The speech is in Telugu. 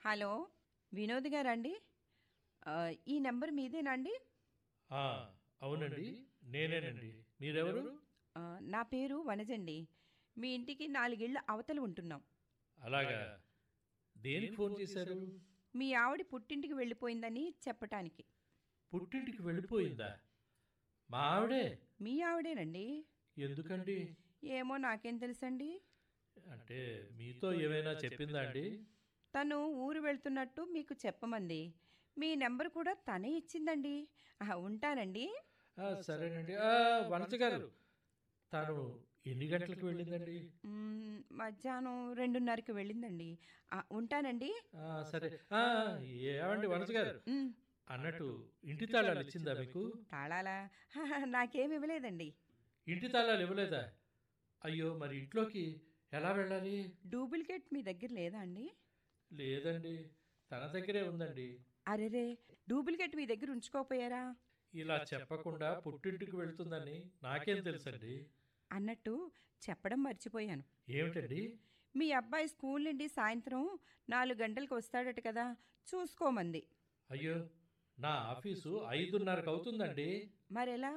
హలో వినోద్ గారండి ఆ, ఈ నెంబర్ మీదేనండి ఆ, అవునండి నేనేనండి మీరెవరు ఆ, నా పేరు వనజండి మీ ఇంటికి నాలుగేళ్ల అవతల ఉంటున్నాం అలాగా దేనికి ఫోన్ చేశారు మీ ఆవిడ పుట్టింటికి వెళ్ళిపోయిందని చెప్పటానికి పుట్టింటికి వెళ్ళిపోయిందా మా ఆవిడే మీ ఆవిడేనండి ఎందుకండి ఏమో నాకేం తెలుసండి అంటే మీతో ఏమైనా చెప్పిందా అండి తను ఊరు వెళ్తున్నట్టు మీకు చెప్పమంది మీ నెంబర్ కూడా తనే ఇచ్చిందండి ఆ, ఉంటానండి ఆ, సరేనండి ఆ, వనజ గారు తాను ఎన్ని గంటలకు వెళ్ళిందండి మ్మ్, మధ్యాహ్నం రెండున్నరకి వెళ్ళిందండి ఆ, ఉంటానండి ఆ, సరే ఆ, ఏమండి వనజ గారు మ్మ్, అన్నట్టు ఇంటి తాళాలు ఇచ్చిందా మీకు తాళాలా హహ, నాకేం ఇవ్వలేదండి ఇంటి తాళాలు ఇవ్వలేదా అయ్యో మరి ఇంట్లోకి ఎలా వెళ్ళాలి డూప్లికేట్ మీ దగ్గర లేదా అండి లేదండి తన దగ్గరే ఉందండి అరెరే డూప్లికేట్ మీ దగ్గర ఉంచుకోపోయారా ఇలా చెప్పకుండా పుట్టింటికి వెళ్తుందని నాకేం తెలుసండి అన్నట్టు చెప్పడం మర్చిపోయాను ఏమిటండి మీ అబ్బాయి స్కూల్ నుండి సాయంత్రం నాలుగు గంటలకు వస్తాడట కదా చూసుకోమంది అయ్యో నా ఆఫీసు ఐదున్నరకు అవుతుందండి మరెలా